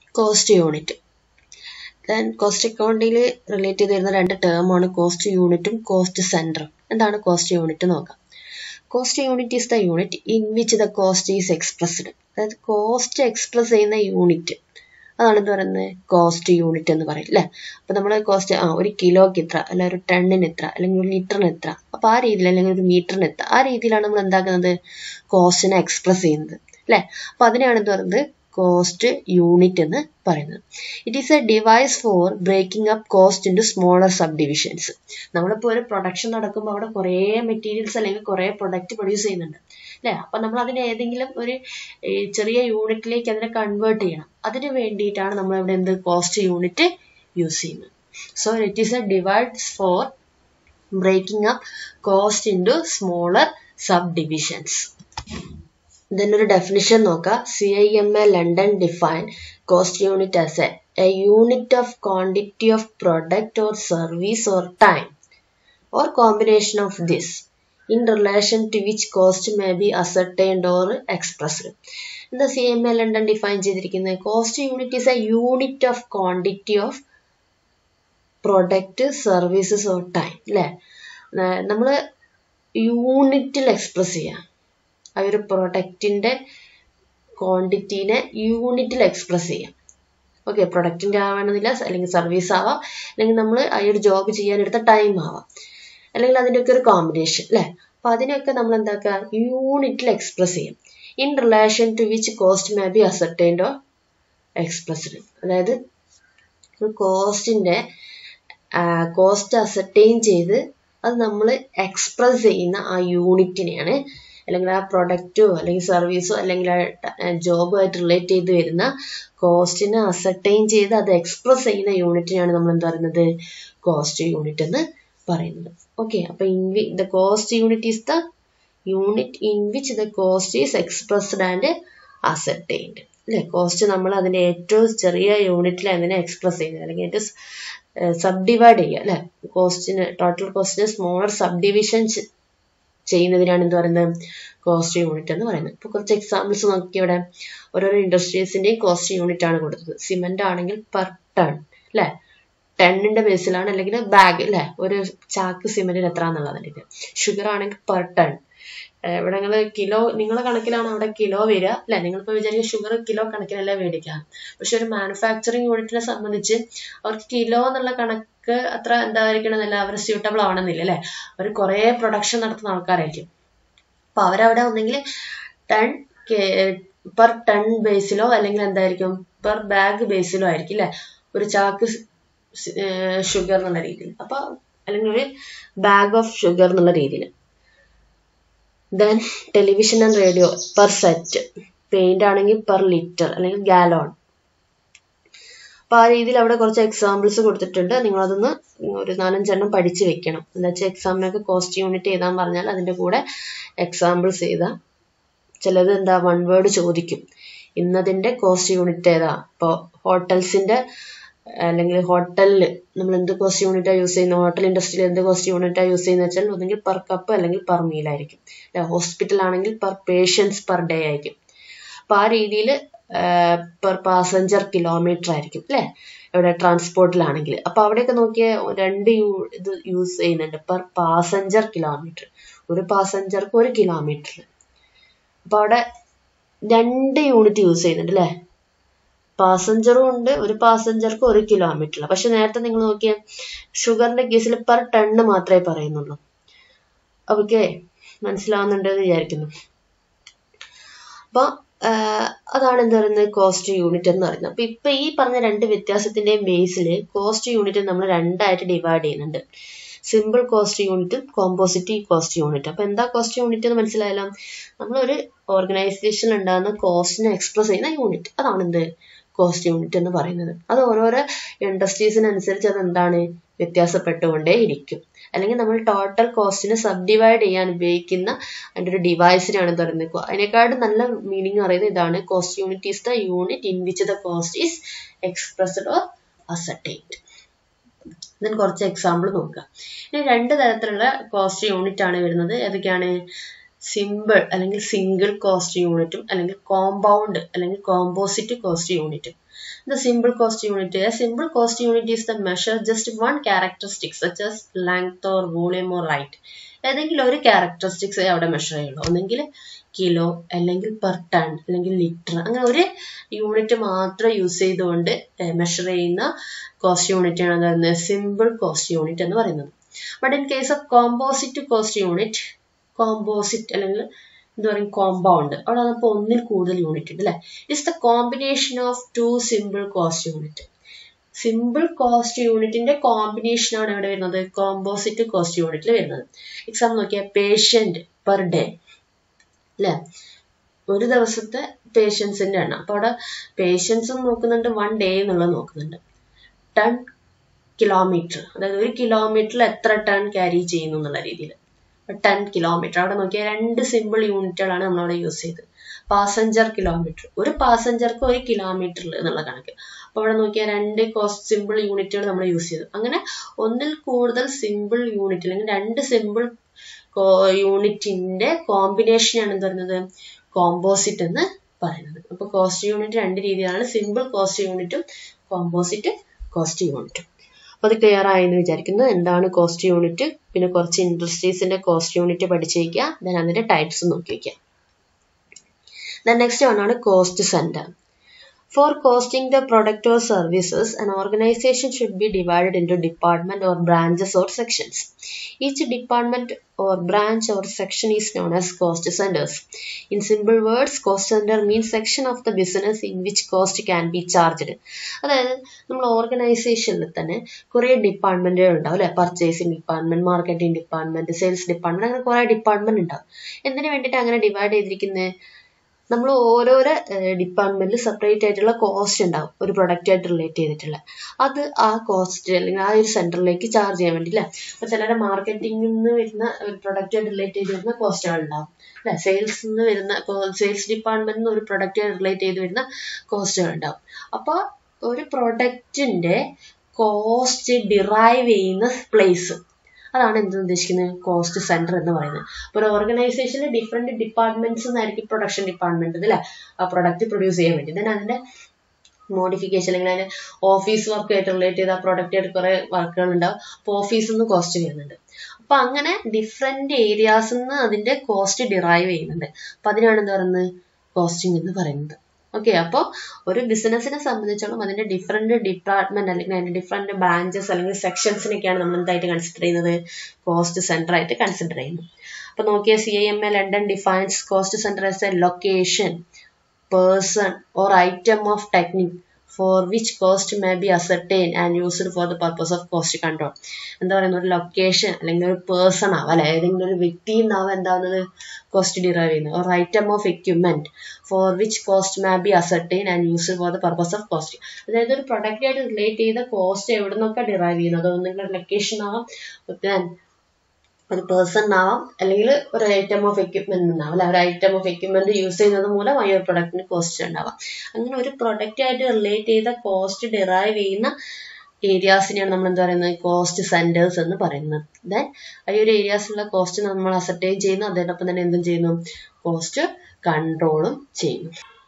Cost unit then cost അക്കൗണ്ടിൽ relate ചെയ്ത് വരുന്ന രണ്ട് ടേമാണ് കോസ്റ്റ് യൂണിറ്റും കോസ്റ്റ് സെൻറ്ററും എന്താണ് കോസ്റ്റ് യൂണിറ്റ് നോക്കാം cost unit is the unit in which the cost is expressed അതായത് കോസ്റ്റ് എക്സ്പ്രസ് ചെയ്യുന്ന യൂണിറ്റ് അതാണ് എന്ത് പറയുന്നത് കോസ്റ്റ് യൂണിറ്റ് എന്ന് പറയും അല്ലേ അപ്പോൾ നമ്മൾ കോസ്റ്റ് ആ ഒരു കിലോക്ക് ഇത്ര അല്ല ഒരു ടണ്ണിന് ഇത്ര അല്ലെങ്കിൽ ഒരു ലിറ്ററിന് ഇത്ര അപ്പോൾ ആ രീതിയിൽ അല്ലെങ്കിൽ ഒരു മീറ്ററിന് എത്ര ആ രീതിയിലാണ് നമ്മൾ എന്താക്കുന്നത് കോസ്റ്റിനെ എക്സ്പ്രസ് ചെയ്യുന്നത് അല്ലേ അപ്പോൾ അതിനെയാണ് എന്ത് പറയുന്നത് കോസ്റ്റ് യൂണിറ്റ് എന്ന് പറയുന്നത് it is a device for breaking up cost into smaller subdivisions നമ്മളിപ്പോൾ ഒരു പ്രൊഡക്ഷൻ നടക്കുമ്പോൾ അവിടെ കുറേ മെറ്റീരിയൽസ് അല്ലെങ്കിൽ കുറേ പ്രൊഡക്റ്റ് പ്രൊഡ്യൂസ് ചെയ്യുന്നുണ്ട് അല്ലേ അപ്പം നമ്മൾ അതിനെ ഏതെങ്കിലും ഒരു ചെറിയ യൂണിറ്റിലേക്ക് അതിനെ കൺവേർട്ട് ചെയ്യണം അതിന് വേണ്ടിയിട്ടാണ് നമ്മൾ ഇവിടെ എന്ത് കോസ്റ്റ് യൂണിറ്റ് യൂസ് ചെയ്യുന്നത് so it is a divides for breaking up cost into smaller subdivisions then ഒരു ഡെഫിനിഷൻ നോക്കാം C I M A London define cost unit as a a unit of quantity of product or service or time or combination of this in relation to which cost may be ascertained or expressed എന്താ C M A London define ചെയ്തിരിക്കുന്നത് cost unit is A unit of quantity of product services or time അല്ലേ നമ്മൾ യൂണിറ്റിൽ express ചെയ്യാം ആ ഒരു പ്രൊഡക്റ്റിൻ്റെ ക്വാണ്ടിറ്റീനെ യൂണിറ്റിൽ express ചെയ്യാം ഓക്കെ പ്രൊഡക്റ്റിൻ്റെ ആവണമെന്നില്ല അല്ലെങ്കിൽ സർവീസ് ആവാം അല്ലെങ്കിൽ നമ്മൾ ആ ഒരു ജോബ് ചെയ്യാനെടുത്ത ടൈം ആവാം അല്ലെങ്കിൽ അതിൻ്റെയൊക്കെ ഒരു കോമ്പിനേഷൻ അല്ലേ അപ്പോൾ അതിനെയൊക്കെ നമ്മൾ എന്താക്കുക യൂണിറ്റിൽ എക്സ്പ്രസ് ചെയ്യും in relation to which cost may be ascertained or expressed അതായത് കോസ്റ്റിൻ്റെ കോസ്റ്റ് അസർട്ടൈൻ ചെയ്ത് അത് നമ്മൾ എക്സ്പ്രസ് ചെയ്യുന്ന ആ യൂണിറ്റിനെയാണ് അല്ലെങ്കിൽ ആ പ്രൊഡക്റ്റോ അല്ലെങ്കിൽ സർവീസോ അല്ലെങ്കിൽ ആ ജോബുമായിട്ട് റിലേറ്റ് ചെയ്ത് വരുന്ന കോസ്റ്റിനെ അസർട്ടൈൻ ചെയ്ത് അത് എക്സ്പ്രസ് ചെയ്യുന്ന യൂണിറ്റിനെയാണ് നമ്മൾ എന്താ പറയുന്നത് കോസ്റ്റ് യൂണിറ്റ് എന്ന് പറയുന്നത് ഓക്കെ അപ്പൊ in we the cost unit is the unit in which the cost is expressed and ascertained അല്ലെ കോസ്റ്റ് നമ്മൾ അതിന്റെ ഏറ്റവും ചെറിയ യൂണിറ്റിൽ അതിനെ എക്സ്പ്രസ് ചെയ്യുന്നത് അല്ലെങ്കിൽ ഏറ്റവും സബ് ഡിവൈഡ് ചെയ്യുക അല്ലെ കോസ്റ്റിന് ടോട്ടൽ കോസ്റ്റിന് സ്മോളർ സബ് ഡിവിഷൻസ് ചെയ്യുന്നതിനാണ് എന്ത് പറയുന്നത് കോസ്റ്റ് യൂണിറ്റ് എന്ന് പറയുന്നത് ഇപ്പോൾ കുറച്ച് എക്സാമ്പിൾസ് നോക്കി ഇവിടെ ഓരോരോ ഇൻഡസ്ട്രീസിൻ്റെയും കോസ്റ്റ് യൂണിറ്റ് ആണ് കൊടുത്തത് സിമെന്റ് ആണെങ്കിൽ പെർ ടൺ അല്ലേ ടണ്ണിന്റെ ബേസിലാണ് അല്ലെങ്കിൽ ബാഗ് അല്ലേ ഒരു ചാക്ക് സിമെന്റിന് എത്ര എന്നുള്ളതിൻ്റെ ഷുഗർ ആണെങ്കിൽ പെർ ടൺ ഇവിടെ നിങ്ങൾ കിലോ നിങ്ങളെ കണക്കിലാണ് അവിടെ കിലോ വരിക അല്ലെ നിങ്ങളിപ്പോൾ വിചാരിക്കുക ഷുഗർ കിലോ കണക്കിനല്ല മേടിക്കാം പക്ഷെ ഒരു മാനുഫാക്ചറിങ് യൂണിറ്റിനെ സംബന്ധിച്ച് അവർക്ക് കിലോ എന്നുള്ള കണക്ക് അത്ര എന്തായിരിക്കണമെന്നില്ല അവർ സ്യൂട്ടബിൾ ആവണമെന്നില്ല അല്ലെ അവർ കുറേ പ്രൊഡക്ഷൻ നടത്തുന്ന ആൾക്കാരായിരിക്കും അപ്പൊ അവരവിടെ ഒന്നെങ്കിൽ ടൺ പെർ ടൺ ബേസിലോ അല്ലെങ്കിൽ എന്തായിരിക്കും പെർ ബാഗ് ബേസിലോ ആയിരിക്കും അല്ലെ ഒരു ചാക്ക് ഷുഗർ എന്നുള്ള രീതിയിൽ അപ്പൊ അല്ലെങ്കിൽ ഒരു ബാഗ് ഓഫ് ഷുഗർ എന്നുള്ള രീതിയിൽ then television and radio per set paint ആണെങ്കിൽ പെർ ലിറ്റർ അല്ലെങ്കിൽ ഗാലോൺ അപ്പൊ ആ രീതിയിൽ അവിടെ കുറച്ച് എക്സാമ്പിൾസ് കൊടുത്തിട്ടുണ്ട് നിങ്ങൾ അതൊന്ന് ഒരു നാലഞ്ചെണ്ണം പഠിച്ചു വെക്കണം എന്താ വെച്ചാൽ എക്സാമിനൊക്കെ കോസ്റ്റ് യൂണിറ്റ് എഴുതാൻ പറഞ്ഞാൽ അതിന്റെ കൂടെ എക്സാമ്പിൾസ് എഴുതാം ചിലത് എന്താ വൺ വേർഡ് ചോദിക്കും ഇന്നതിന്റെ കോസ്റ്റ് യൂണിറ്റ് ഏതാ ഇപ്പോൾ ഹോട്ടൽസിന്റെ അല്ലെങ്കിൽ ഹോട്ടലിൽ നമ്മൾ എന്ത് കോസ്റ്റ് യൂണിറ്റാണ് യൂസ് ചെയ്യുന്നത് ഹോട്ടൽ ഇൻഡസ്ട്രിയിൽ എന്ത് കോസ്റ്റ് യൂണിറ്റാണ് യൂസ് ചെയ്യുന്നത് വെച്ചാൽ ഒന്നെങ്കിൽ പെർ കപ്പ് അല്ലെങ്കിൽ പെർ മീൽ ആയിരിക്കും ഹോസ്പിറ്റൽ ആണെങ്കിൽ പെർ പേഷ്യൻസ് പെർ ഡേ ആയിരിക്കും അപ്പൊ ആ രീതിയിൽ പെർ പാസഞ്ചർ കിലോമീറ്റർ ആയിരിക്കും അല്ലേ ഇവിടെ ട്രാൻസ്പോർട്ടിലാണെങ്കിൽ അപ്പൊ അവിടെയൊക്കെ നോക്കിയ രണ്ട് ഇത് യൂസ് ചെയ്യുന്നുണ്ട് പെർ പാസഞ്ചർ കിലോമീറ്റർ ഒരു പാസഞ്ചർക്ക് ഒരു കിലോമീറ്റർ അപ്പൊ അവിടെ രണ്ട് യൂണിറ്റ് യൂസ് ചെയ്യുന്നുണ്ട് അല്ലേ പാസഞ്ചറും ഉണ്ട് ഒരു പാസഞ്ചർക്ക് ഒരു കിലോമീറ്റർ പക്ഷെ നേരത്തെ നിങ്ങൾ നോക്കിയ ഷുഗറിന്റെ കേസിൽ പെർ ടണ്ണ് മാത്രമേ പറയുന്നുള്ളൂ ഓക്കെ മനസ്സിലാവുന്നുണ്ട് എന്ന് വിചാരിക്കുന്നു അപ്പൊ അതാണ് എന്താ പറയുന്നത് കോസ്റ്റ് യൂണിറ്റ് എന്ന് പറയുന്നത് അപ്പൊ ഇപ്പൊ ഈ പറഞ്ഞ രണ്ട് വ്യത്യാസത്തിന്റെയും ബേസിൽ കോസ്റ്റ് യൂണിറ്റ് നമ്മൾ രണ്ടായിട്ട് ഡിവൈഡ് ചെയ്യുന്നുണ്ട് സിമ്പിൾ കോസ്റ്റ് യൂണിറ്റും കോമ്പോസിറ്റീവ് കോസ്റ്റ് യൂണിറ്റ് അപ്പൊ എന്താ കോസ്റ്റ് യൂണിറ്റ് എന്ന് മനസ്സിലായല്ലോ നമ്മളൊരു ഓർഗനൈസേഷൻ ഉണ്ടാകുന്ന കോസ്റ്റിനെ എക്സ്പ്രസ് ചെയ്യുന്ന യൂണിറ്റ് അതാണ് എന്ത് കോസ്റ്റ് യൂണിറ്റ് എന്ന് പറയുന്നത് അത് ഓരോരോ ഇൻഡസ്ട്രീസിനനുസരിച്ച് അത് എന്താണ് വ്യത്യാസപ്പെട്ടുകൊണ്ടേ ഇരിക്കും അല്ലെങ്കിൽ നമ്മൾ ടോട്ടൽ കോസ്റ്റിനെ സബ് ഡിവൈഡ് ചെയ്യാൻ ഉപയോഗിക്കുന്ന അതിൻ്റെ ഒരു ഡിവൈസിനാണ് പറയുന്നത് അതിനേക്കാളും നല്ല മീനിങ് പറയുന്നത് ഇതാണ് cost unit is the unit in which the cost is expressed or ascertained ഇതിന് കുറച്ച് എക്സാമ്പിൾ നോക്കുക ഇനി രണ്ട് തരത്തിലുള്ള കോസ്റ്റ് യൂണിറ്റ് ആണ് വരുന്നത് ഏതൊക്കെയാണ് സിമ്പിൾ അല്ലെങ്കിൽ സിംഗിൾ കോസ്റ്റ് യൂണിറ്റും അല്ലെങ്കിൽ കോമ്പൗണ്ട് അല്ലെങ്കിൽ കോമ്പോസിറ്റ് കോസ്റ്റ് യൂണിറ്റും The simple cost unit. A simple cost unit is the measure just one characteristic such as length or volume or height. ഏതെങ്കിലും ഒരു ക്യാരക്ടറിസ്റ്റിക്സ് അവിടെ മെഷർ ചെയ്യുള്ളൂ ഒന്നെങ്കിൽ കിലോ അല്ലെങ്കിൽ പെർ ടൺ അല്ലെങ്കിൽ ലിറ്റർ അങ്ങനെ ഒരു യൂണിറ്റ് മാത്രം യൂസ് ചെയ്തുകൊണ്ട് മെഷർ ചെയ്യുന്ന കോസ്റ്റ് യൂണിറ്റ് ആണ് പറയുന്നത് സിമ്പിൾ കോസ്റ്റ് യൂണിറ്റ് എന്ന് പറയുന്നത് but in case of composite cost unit composite അല്ലെങ്കിൽ എന്താ പറയും കോമ്പൗണ്ട് അവിടെ അപ്പോൾ ഒന്നിൽ കൂടുതൽ യൂണിറ്റ് ഉണ്ട് അല്ലേ it's the combination of two simple cost unit simple cost യൂണിറ്റിന്റെ കോമ്പിനേഷൻ ആണ് ഇവിടെ വരുന്നത് കോമ്പോസിറ്റ് കോസ്റ്റ് യൂണിറ്റിൽ വരുന്നത് എക്സാമ്പിൾ നോക്കിയാൽ പേഷ്യന്റ് പെർ ഡേ അല്ലേ ഒരു ദിവസത്തെ പേഷ്യൻസിന്റെ എണ്ണം അപ്പൊ അവിടെ പേഷ്യൻസും നോക്കുന്നുണ്ട് വൺ ഡേ എന്നുള്ളത് നോക്കുന്നുണ്ട് ടൺ കിലോമീറ്റർ അതായത് ഒരു കിലോമീറ്ററിൽ എത്ര ടൺ ക്യാരി ചെയ്യുന്നു എന്നുള്ള രീതിയിൽ ടെൻ കിലോമീറ്റർ അവിടെ നോക്കിയാൽ രണ്ട് സിമ്പിൾ യൂണിറ്റുകളാണ് നമ്മളവിടെ യൂസ് ചെയ്തത് പാസഞ്ചർ കിലോമീറ്റർ ഒരു പാസഞ്ചർക്ക് ഒരു കിലോമീറ്ററിൽ എന്നുള്ള കണക്ക് അപ്പോൾ അവിടെ നോക്കിയാൽ രണ്ട് കോസ്റ്റ് സിമ്പിൾ യൂണിറ്റുകൾ നമ്മൾ യൂസ് ചെയ്തു അങ്ങനെ ഒന്നിൽ കൂടുതൽ സിമ്പിൾ യൂണിറ്റ് അല്ലെങ്കിൽ രണ്ട് സിമ്പിൾ യൂണിറ്റിന്റെ കോമ്പിനേഷനാണ് എന്ത് പറയുന്നത് കോമ്പോസിറ്റ് എന്ന് പറയുന്നത് അപ്പോൾ കോസ്റ്റ് യൂണിറ്റ് രണ്ട് രീതിയിലാണ് സിമ്പിൾ കോസ്റ്റ് യൂണിറ്റും കോമ്പോസിറ്റ് കോസ്റ്റ് യൂണിറ്റും അപ്പോൾ അത് ക്ലിയർ ആയെന്ന് വിചാരിക്കുന്നു എന്താണ് കോസ്റ്റ് യൂണിറ്റ് പിന്നെ കുറച്ച് ഇൻഡസ്ട്രീസിന്റെ കോസ്റ്റ് യൂണിറ്റ് പഠിച്ചേക്കുക ദെൻ അതിന്റെ ടൈപ്സ് നോക്കി വയ്ക്കുക ദെൻ നെക്സ്റ്റ് വൺ ആണ് cost centre For costing the product or services, an organization should be divided into department or branches or sections. Each department or branch or section is known as cost centers. In simple words, cost center means section of the business in which cost can be charged. അതായത് നമ്മൾ ഓർഗനൈസേഷനിൽ തന്നെ കുറേ ഡിപ്പാർട്ട്മെന്റുകൾ ഉണ്ടാവും അല്ലെ purchasing department marketing department sales department അങ്ങനെ കുറേ ഡിപ്പാർട്ട്മെന്റ് ഉണ്ടാവും എന്തിനു വേണ്ടിയിട്ട് അങ്ങനെ ഡിവൈഡ് ചെയ്തിരിക്കുന്നത് നമ്മൾ ഓരോരോ ഡിപ്പാർട്ട്മെന്റിൽ സെപ്പറേറ്റ് ആയിട്ടുള്ള കോസ്റ്റ് ഉണ്ടാവും ഒരു പ്രൊഡക്റ്റ് ആയിട്ട് റിലേറ്റ് ചെയ്തിട്ടുള്ള അത് ആ കോസ്റ്റ് അല്ലെങ്കിൽ ആ ഒരു സെന്ററിലേക്ക് ചാർജ് ചെയ്യാൻ വേണ്ടി അല്ലേ അപ്പൊ ചിലരുടെ മാർക്കറ്റിംഗിൽ നിന്ന് വരുന്ന ഒരു പ്രൊഡക്റ്റ് ആയിട്ട് റിലേറ്റ് ചെയ്ത് വരുന്ന കോസ്റ്റുകൾ ഉണ്ടാവും അല്ലെ സെയിൽസ് നിന്ന് വരുന്ന സെയിൽസ് ഡിപ്പാർട്ട്മെന്റിൽ നിന്ന് ഒരു പ്രൊഡക്റ്റ് റിലേറ്റ് ചെയ്ത് വരുന്ന കോസ്റ്റുകൾ ഉണ്ടാവും അപ്പൊ ഒരു പ്രൊഡക്റ്റിന്റെ കോസ്റ്റ് ഡിറൈവ് ചെയ്യുന്ന പ്ലേസ് അതാണ് എന്ത് ഉദ്ദേശിക്കുന്നത് കോസ്റ്റ് സെന്റർ എന്ന് പറയുന്നത് അപ്പോൾ ഒരു ഓർഗനൈസേഷനിൽ ഡിഫറെന്റ് ഡിപ്പാർട്ട്മെന്റ്സ് എന്നായിരിക്കും പ്രൊഡക്ഷൻ ഡിപ്പാർട്ട്മെന്റ് അല്ലേ ആ പ്രൊഡക്റ്റ് പ്രൊഡ്യൂസ് ചെയ്യാൻ വേണ്ടി ദെൻ അതിന്റെ മോഡിഫിക്കേഷൻ അല്ലെങ്കിൽ അതിന്റെ ഓഫീസ് വർക്കുമായിട്ട് റിലേറ്റ് ചെയ്ത ആ പ്രൊഡക്റ്റ് ആയിട്ട് കുറെ വർക്കുകൾ ഉണ്ടാവും അപ്പോൾ ഓഫീസിൽ നിന്ന് കോസ്റ്റ് വരുന്നുണ്ട് അപ്പൊ അങ്ങനെ ഡിഫറെന്റ് ഏരിയാസിൽ നിന്ന് അതിന്റെ കോസ്റ്റ് ഡിറൈവ് ചെയ്യുന്നുണ്ട് അപ്പൊ അതിനാണ് എന്താ പറയുന്നത് കോസ്റ്റിംഗ് എന്ന് പറയുന്നത് ഓക്കെ അപ്പോൾ ഒരു ബിസിനസ്സിനെ സംബന്ധിച്ചോളം അതിന്റെ ഡിഫറെന്റ് ഡിപ്പാർട്ട്മെന്റ് അല്ലെങ്കിൽ അതിന്റെ ഡിഫറെന്റ് ബ്രാഞ്ചസ് അല്ലെങ്കിൽ സെക്ഷൻസിനൊക്കെയാണ് നമ്മൾ എന്തായിട്ട് കൺസിഡർ ചെയ്യുന്നത് കോസ്റ്റ് സെന്റർ ആയിട്ട് കൺസിഡർ ചെയ്യുന്നത് അപ്പൊ നോക്കിയ C I M A London defines cost centre as a location person or item of technique for which cost may be ascertain and used for the purpose of cost control എന്താ പറയുന്ന ഒരു location അല്ലെങ്കിൽ ഒരു person ആവാം അല്ലെ ഏതെങ്കിലും ഒരു വ്യക്തി എന്നാവാം എന്താവുന്നത് കോസ്റ്റ് ഡിറൈവ് ചെയ്യുന്നത് ഒരു item of equipment for which cost may be ascertain and used for the purpose of cost അതായത് ഒരു പ്രൊഡക്റ്റ് ആയിട്ട് റിലേറ്റ് ചെയ്ത കോസ്റ്റ് എവിടെ നിന്നൊക്കെ ഡിറൈവ് ചെയ്യുന്നത് ഒന്നെങ്കിൽ ഒരു ലൊക്കേഷൻ ആവാം ഒരു പേഴ്സൺ ആവാം അല്ലെങ്കിൽ ഒരു ഐറ്റം ഓഫ് എക്യുപ്മെന്റ് ഉണ്ടാവും അല്ലെ ഒരു ഐറ്റം ഓഫ് എക്യുപ്മെന്റ് യൂസ് ചെയ്യുന്നത് മൂലം ഈ ഒരു പ്രൊഡക്റ്റിന് കോസ്റ്റ് ഉണ്ടാവാം അങ്ങനെ ഒരു പ്രൊഡക്റ്റ് ആയിട്ട് റിലേറ്റ് ചെയ്ത കോസ്റ്റ് ഡിറൈവ് ചെയ്യുന്ന ഏരിയാസിനെയാണ് നമ്മൾ എന്താ പറയുന്നത് കോസ്റ്റ് സെന്റേഴ്സ് എന്ന് പറയുന്നത് ദെൻ ഈ ഒരു ഏരിയാസിലുള്ള കോസ്റ്റ് നമ്മൾ അസർട്ടൈൻ ചെയ്യുന്നു അതോടൊപ്പം തന്നെ എന്തും ചെയ്യുന്നു കോസ്റ്റ് കൺട്രോളും ചെയ്യുന്നു